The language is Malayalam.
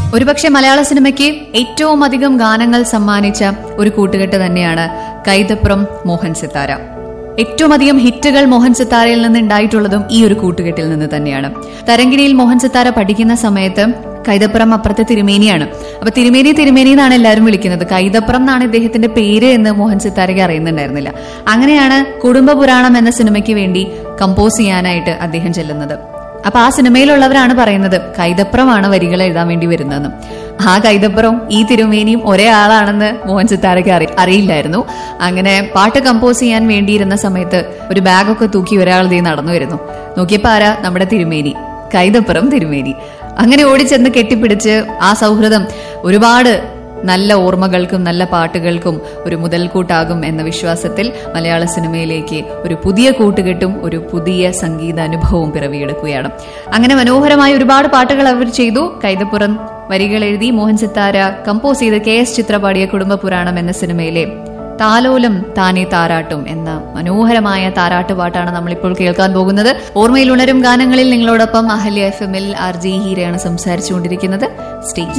ഒരുപക്ഷെ മലയാള സിനിമയ്ക്ക് ഏറ്റവും അധികം ഗാനങ്ങൾ സമ്മാനിച്ച ഒരു കൂട്ടുകെട്ട് തന്നെയാണ് കൈതപ്രം മോഹൻ സിത്താര ഏറ്റവും അധികം ഹിറ്റുകൾ മോഹൻ സിത്താരയിൽ നിന്ന് ഉണ്ടായിട്ടുള്ളതും ഈ ഒരു കൂട്ടുകെട്ടിൽ നിന്ന് തന്നെയാണ് തരങ്കിണിയിൽ മോഹൻ സിത്താര പഠിക്കുന്ന സമയത്ത് കൈതപ്പുറം അപ്പുറത്തെ തിരുമേനിയാണ് അപ്പൊ തിരുമേനി തിരുമേനി എന്നാണ് എല്ലാവരും വിളിക്കുന്നത് കൈതപ്പുറം എന്നാണ് ഇദ്ദേഹത്തിന്റെ പേര് എന്ന് മോഹൻ സിത്താരയ്ക്ക് അറിയുന്നുണ്ടായിരുന്നില്ല അങ്ങനെയാണ് കുടുംബ പുരാണം എന്ന സിനിമയ്ക്ക് വേണ്ടി കമ്പോസ് ചെയ്യാനായിട്ട് അദ്ദേഹം ചെല്ലുന്നത് അപ്പൊ ആ സിനിമയിലുള്ളവരാണ് പറയുന്നത് കൈതപ്രമാണ് വരികൾ എഴുതാൻ വേണ്ടി വരുന്നതെന്ന് ആ കൈതപ്രം ഈ തിരുമേനിയും ഒരേ ആളാണെന്ന് മോഹൻ സിത്താരയ്ക്ക് അറി അറിയില്ലായിരുന്നു അങ്ങനെ പാട്ട് കമ്പോസ് ചെയ്യാൻ വേണ്ടിയിരുന്ന സമയത്ത് ഒരു ബാഗൊക്കെ തൂക്കി ഒരാൾ ദേ നടന്നു വരുന്നു നോക്കിയപ്പോ ആരാ നമ്മുടെ തിരുമേനി കൈതപ്പുറം തിരുമേനി അങ്ങനെ ഓടിച്ചെന്ന് കെട്ടിപ്പിടിച്ച് ആ സൗഹൃദം ഒരുപാട് നല്ല ഓർമ്മകൾക്കും നല്ല പാട്ടുകൾക്കും ഒരു മുതൽക്കൂട്ടാകും എന്ന വിശ്വാസത്തിൽ മലയാള സിനിമയിലേക്ക് ഒരു പുതിയ കൂട്ടുകെട്ടും ഒരു പുതിയ സംഗീതാനുഭവവും പിറവിയെടുക്കുകയാണ് അങ്ങനെ മനോഹരമായ ഒരുപാട് പാട്ടുകൾ അവർ ചെയ്തു കൈതപ്പുറം വരികൾ എഴുതി മോഹൻ സിത്താര കമ്പോസ് ചെയ്ത് കെ എസ് ചിത്ര പാടിയ കുടുംബ പുരാണം എന്ന സിനിമയിലെ താലോലം താനേ താരാട്ടും എന്ന മനോഹരമായ താരാട്ട് പാട്ടാണ് നമ്മളിപ്പോൾ കേൾക്കാൻ പോകുന്നത് ഓർമ്മയിൽ ഉണരും ഗാനങ്ങളിൽ നിങ്ങളോടൊപ്പം അഹല്യ എഫ് എമ്മിൽ ആർ ജി ഹീരയാണ് സംസാരിച്ചുകൊണ്ടിരിക്കുന്നത് സ്റ്റേജ്